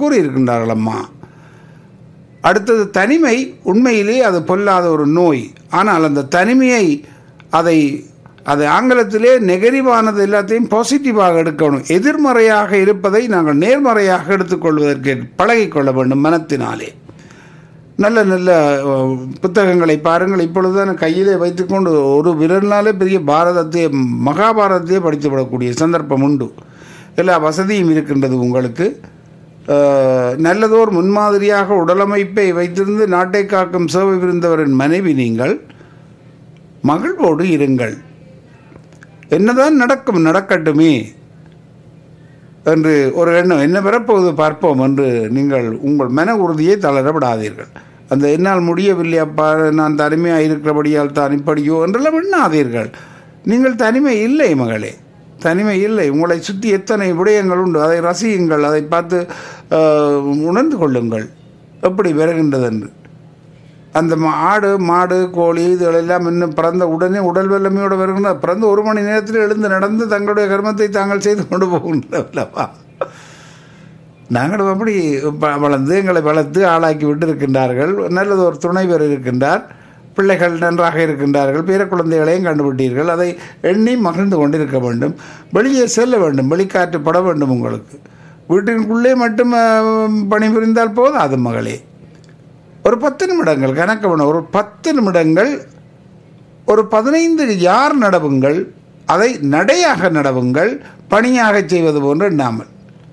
கூறியிருக்கின்றார்கள் அம்மா அடுத்தது தனிமை உண்மையிலே அது பொல்லாத ஒரு நோய் ஆனால் அந்த தனிமையை அதை அது ஆங்கிலத்திலே நெகட்டிவானது எல்லாத்தையும் பாசிட்டிவாக எடுக்கணும் எதிர்மறையாக இருப்பதை நாங்கள் நேர்மறையாக எடுத்துக்கொள்வதற்கு பழகிக்கொள்ள வேண்டும் மனத்தினாலே நல்ல நல்ல அஹ், புத்தகங்களை பாருங்கள் இப்பொழுதுதான் கையிலே வைத்துக்கொண்டு ஒரு விரலினாலே பெரிய பாரதத்தையே மகாபாரதத்தையே படித்து விடக்கூடிய சந்தர்ப்பம் உண்டு எல்லா வசதியும் இருக்கின்றது உங்களுக்கு அஹ், நல்லதோர் முன்மாதிரியாக உடலமைப்பை வைத்திருந்து நாட்டை காக்கும் சேவை புரிந்தவரின் மனைவி நீங்கள் மகிழ்வோடு இருங்கள் என்னதான் நடக்கும் நடக்கட்டுமே என்று ஒரு எண்ணம் என்ன பெறப்போகுது பார்ப்போம் என்று நீங்கள் உங்கள் மன உறுதியை தளர விடாதீர்கள் அந்த என்னால் முடியவில்லை அப்பா நான் தனிமையாக இருக்கிறபடியால் தான் இப்படியோ என்றெல்லாம் எண்ணாதீர்கள் நீங்கள் தனிமை இல்லை மகளே தனிமை இல்லை உங்களை சுற்றி எத்தனை விடயங்கள் உண்டு அதை ரசியுங்கள் அதை பார்த்து ஆஹ், உணர்ந்து கொள்ளுங்கள் எப்படி வருகின்றது என்று அந்த மா- ஆடு மாடு கோழி இதுகளெல்லாம் இன்னும் பிறந்த உடனே உடல் வல்லமையோடு வருகின்ற பிறந்த ஒரு மணி நேரத்தில் எழுந்து நடந்து தங்களுடைய கர்மத்தை தாங்கள் செய்து கொண்டு போகின்றவல்லவா நாங்களும் அப்படி ப- வளர்ந்து எங்களை வளர்த்து ஆளாக்கி விட்டு இருக்கின்றார்கள் நல்லது ஒரு துணைவர் இருக்கின்றார் பிள்ளைகள் நன்றாக இருக்கின்றார்கள் பேர குழந்தைகளையும் கண்டுபிட்டீர்கள் அதை எண்ணி மகிழ்ந்து கொண்டிருக்க வேண்டும் வெளியே செல்ல வேண்டும் வெளிக்காற்று பட வேண்டும் உங்களுக்கு வீட்டிற்குள்ளே மட்டும் அஹ், பணிபுரிந்தால் போதாது மகளே ஒரு பத்து நிமிடங்கள் கணக்கு பண்ண ஒரு பத்து நிமிடங்கள் ஒரு பதினைந்து யார் நடவுங்கள் அதை நடையாக நடவுங்கள் பணியாக செய்வது போன்று எண்ணாமல்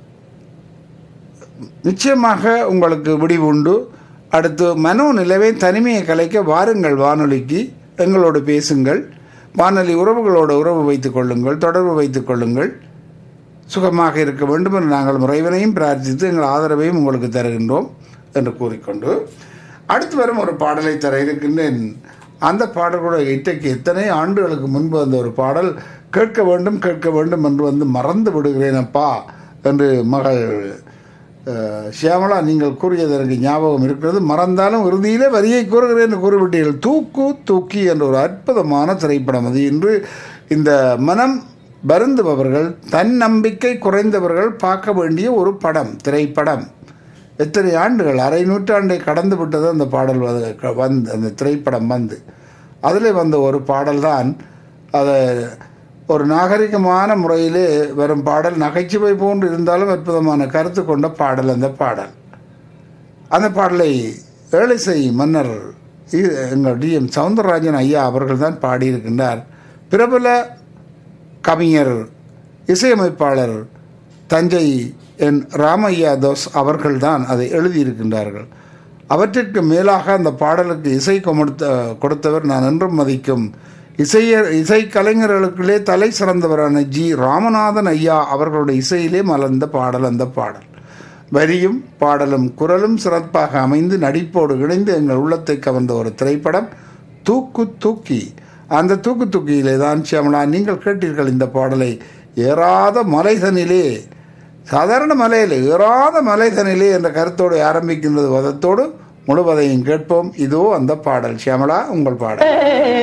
நிச்சயமாக உங்களுக்கு விடிவு உண்டு அடுத்து மனோ நிலவை தனிமையை கலைக்க வாருங்கள் வானொலிக்கு எங்களோடு பேசுங்கள் வானொலி உறவுகளோடு உறவு வைத்துக் கொள்ளுங்கள் தொடர்பு வைத்துக் கொள்ளுங்கள் சுகமாக இருக்க வேண்டும் என்று நாங்கள் இறைவனையும் பிரார்த்தித்து எங்கள் ஆதரவையும் உங்களுக்கு தருகின்றோம் என்று கூறிக்கொண்டு அடுத்து வரும் ஒரு பாடலை தர இருக்கின்றேன் அந்த பாடல் கூட இன்றைக்கு எத்தனை ஆண்டுகளுக்கு முன்பு அந்த ஒரு பாடல் கேட்க வேண்டும் கேட்க வேண்டும் என்று வந்து மறந்து விடுகிறேன் அப்பா என்று மகள் அஹ், சியாமளா நீங்கள் கூறியது எனக்கு ஞாபகம் இருக்கிறது மறந்தாலும் இறுதியிலே வரியை கூறுகிறேன் என்று கூறிவிட்டீர்கள் தூக்கு தூக்கி என்ற ஒரு அற்புதமான திரைப்படம் அது இன்று இந்த மனம் வருந்துபவர்கள் தன்னம்பிக்கை குறைந்தவர்கள் பார்க்க வேண்டிய ஒரு படம் திரைப்படம் எத்தனை ஆண்டுகள் அரை நூற்றாண்டை கடந்து விட்டது அந்த பாடல் வந்து- க- வந்து அந்த திரைப்படம் வந்து அதில் வந்த ஒரு பாடல் தான் அதை ஒரு நாகரிகமான முறையிலே வரும் பாடல் நகைச்சுவை போன்று இருந்தாலும் அற்புதமான கருத்து கொண்ட பாடல் அந்த பாடல் அந்த பாடலை ஏழிசை மன்னர் இ- எங்கள் டிஎம் சவுந்தரராஜன் ஐயா அவர்கள் தான் பாடியிருக்கின்றார் பிரபல கவிஞர் இசையமைப்பாளர் தஞ்சை என் ராமையா தோஸ் அவர்கள்தான் அதை எழுதியிருக்கின்றார்கள் அவற்றிற்கு மேலாக அந்த பாடலுக்கு இசை கொடுத்த கொடுத்தவர் நான் என்றும் மதிக்கும் இசைய இசை கலைஞர்களுக்குள்ளே தலை சிறந்தவரான ஜி ராமநாதன் ஐயா அவர்களுடைய இசையிலே மலர்ந்த பாடல் அந்த பாடல் வரியும் பாடலும் குரலும் சிறப்பாக அமைந்து நடிப்போடு இணைந்து எங்கள் உள்ளத்தை கவர்ந்த ஒரு திரைப்படம் தூக்கு தூக்கி அந்த தூக்கு தூக்கியிலே தான் சியாமலா நீங்கள் கேட்டீர்கள் இந்த பாடலை ஏறாத மலைதனிலே சாதாரண மலையில் ஏறாத மலைதனிலே என்ற கருத்தோடு ஆரம்பிக்கின்றது வதத்தோடு முழுவதையும் கேட்போம் இதோ அந்த பாடல் சியாமலா உங்கள் பாடல்